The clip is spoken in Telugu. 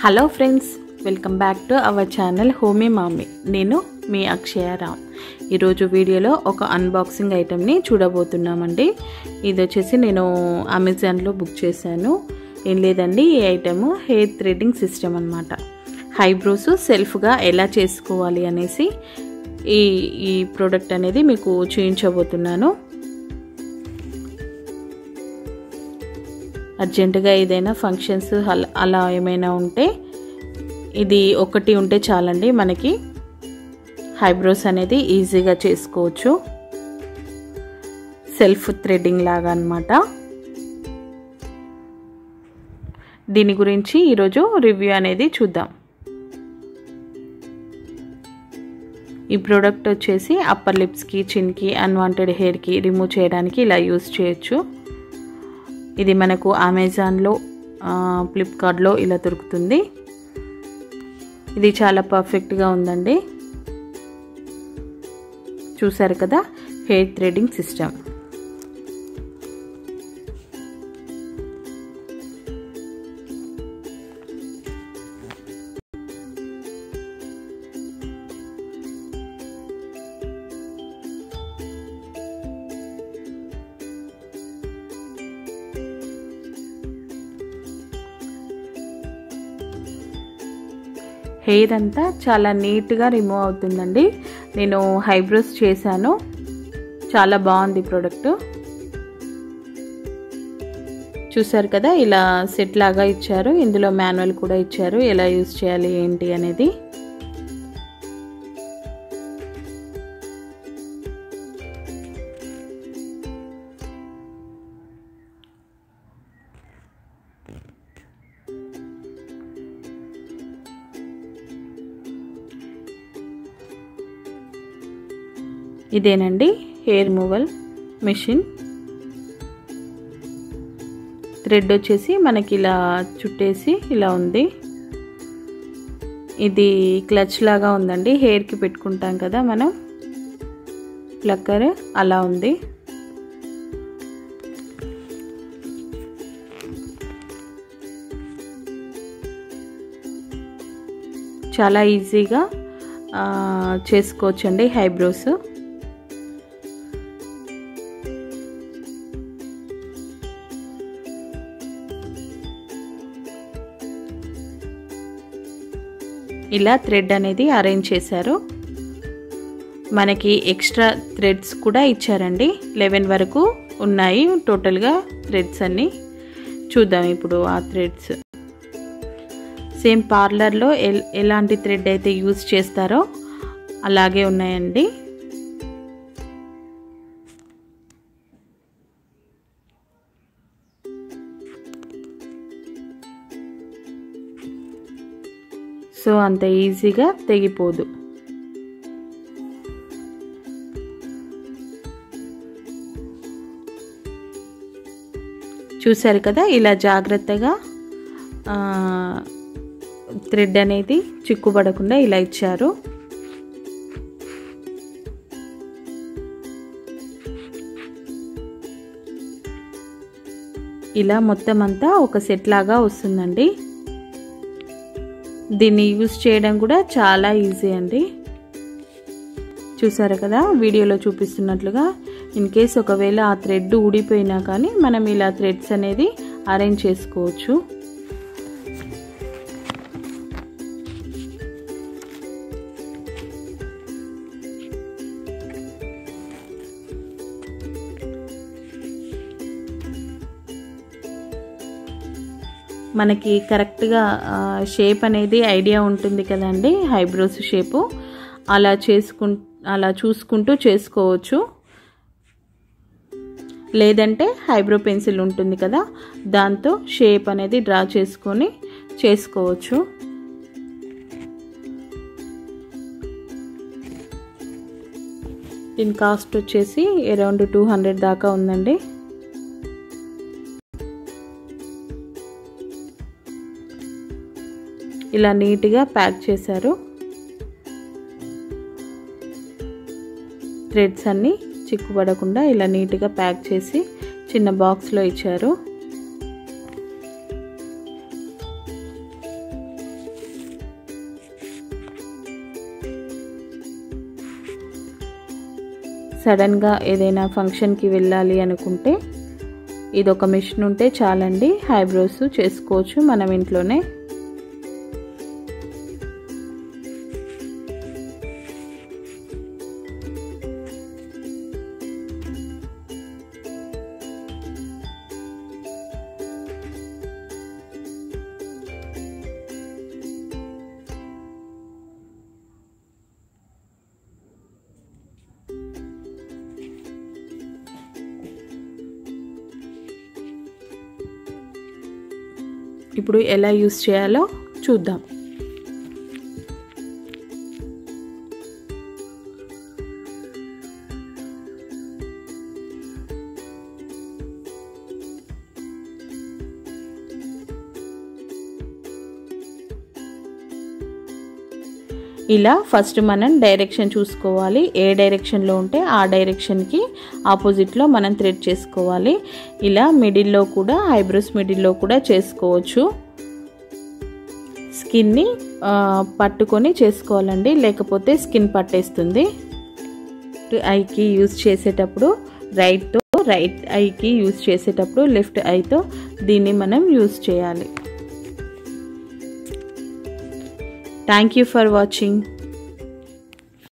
hello friends welcome back to our channel homie mommy నేను మీ అక్షయ రామ్ ఈరోజు వీడియోలో ఒక అన్బాక్సింగ్ ఐటెంని చూడబోతున్నామండి ఇది వచ్చేసి నేను అమెజాన్లో బుక్ చేశాను ఏం లేదండి ఈ ఐటెము హెయిర్ థ్రెడ్డింగ్ సిస్టమ్ అనమాట హైబ్రోస్ సెల్ఫ్గా ఎలా చేసుకోవాలి అనేసి ఈ ఈ ప్రోడక్ట్ అనేది మీకు చూపించబోతున్నాను అర్జెంటుగా ఏదైనా ఫంక్షన్స్ అలా ఏమైనా ఉంటే ఇది ఒకటి ఉంటే చాలండి మనకి హైబ్రోస్ అనేది ఈజీగా చేసుకోవచ్చు సెల్ఫ్ థ్రెడ్డింగ్ లాగా అనమాట దీని గురించి ఈరోజు రివ్యూ అనేది చూద్దాం ఈ ప్రోడక్ట్ వచ్చేసి అప్పర్ లిప్స్కి చిన్కి అన్వాంటెడ్ హెయిర్కి రిమూవ్ చేయడానికి ఇలా యూస్ చేయొచ్చు ఇది మనకు అమెజాన్లో ఫ్లిప్కార్ట్లో ఇలా దొరుకుతుంది ఇది చాలా పర్ఫెక్ట్గా ఉందండి చూసారు కదా హెయిర్ థ్రెడింగ్ సిస్టమ్ హెయిర్ అంతా చాలా నీట్గా రిమూవ్ అవుతుందండి నేను హైబ్రోస్ చేశాను చాలా బాగుంది ప్రోడక్ట్ చూసారు కదా ఇలా సెట్ లాగా ఇచ్చారు ఇందులో మాన్యువల్ కూడా ఇచ్చారు ఎలా యూస్ చేయాలి ఏంటి అనేది ఇదేనండి హెయిర్ రిమూవల్ మెషిన్ థ్రెడ్ వచ్చేసి మనకి ఇలా చుట్టేసి ఇలా ఉంది ఇది క్లచ్ లాగా ఉందండి హెయిర్కి పెట్టుకుంటాం కదా మనం ప్లక్కర్ అలా ఉంది చాలా ఈజీగా చేసుకోవచ్చండి హైబ్రోస్ ఇలా థ్రెడ్ అనేది అరేంజ్ చేశారు మనకి ఎక్స్ట్రా థ్రెడ్స్ కూడా ఇచ్చారండి లెవెన్ వరకు ఉన్నాయి టోటల్గా థ్రెడ్స్ అన్నీ చూద్దాం ఇప్పుడు ఆ థ్రెడ్స్ సేమ్ పార్లర్లో ఎలాంటి థ్రెడ్ అయితే యూజ్ చేస్తారో అలాగే ఉన్నాయండి సో అంత ఈజీగా తెగిపోదు చూసారు కదా ఇలా జాగ్రత్తగా థ్రెడ్ అనేది చిక్కుపడకుండా ఇలా ఇచ్చారు ఇలా మొత్తం అంతా ఒక సెట్ లాగా వస్తుందండి దీన్ని యూజ్ చేయడం కూడా చాలా ఈజీ అండి చూసారు కదా వీడియోలో చూపిస్తున్నట్లుగా ఇన్ కేస్ ఒకవేళ ఆ థ్రెడ్ ఊడిపోయినా కానీ మనం ఇలా థ్రెడ్స్ అనేది అరేంజ్ చేసుకోవచ్చు మనకి కరెక్ట్గా షేప్ అనేది ఐడియా ఉంటుంది కదండి హైబ్రోస్ షేపు అలా చేసుకు అలా చూసుకుంటూ చేసుకోవచ్చు లేదంటే హైబ్రో పెన్సిల్ ఉంటుంది కదా దాంతో షేప్ అనేది డ్రా చేసుకొని చేసుకోవచ్చు దీని కాస్ట్ వచ్చేసి అరౌండ్ టూ హండ్రెడ్ దాకా ఉందండి ఇలా నీట్గా ప్యాక్ చేశారు థ్రెడ్స్ అన్నీ చిక్కుపడకుండా ఇలా నీట్గా ప్యాక్ చేసి చిన్న బాక్స్లో ఇచ్చారు సడన్గా ఏదైనా ఫంక్షన్కి వెళ్ళాలి అనుకుంటే ఇది ఒక మిషన్ ఉంటే చాలండి ఐబ్రోస్ చేసుకోవచ్చు మనం ఇంట్లోనే ఇప్పుడు ఎలా యూస్ చేయాలో చూద్దాం ఇలా ఫస్ట్ మనం డైరెక్షన్ చూసుకోవాలి ఏ డైరెక్షన్లో ఉంటే ఆ డైరెక్షన్కి ఆపోజిట్లో మనం థ్రెడ్ చేసుకోవాలి ఇలా మిడిల్లో కూడా ఐబ్రోస్ మిడిల్లో కూడా చేసుకోవచ్చు స్కిన్ని పట్టుకొని చేసుకోవాలండి లేకపోతే స్కిన్ పట్టేస్తుంది ఐకి యూజ్ చేసేటప్పుడు రైట్తో రైట్ ఐకి యూజ్ చేసేటప్పుడు లెఫ్ట్ ఐతో దీన్ని మనం యూజ్ చేయాలి థ్యాంక్ యూ ఫర్ వాచింగ్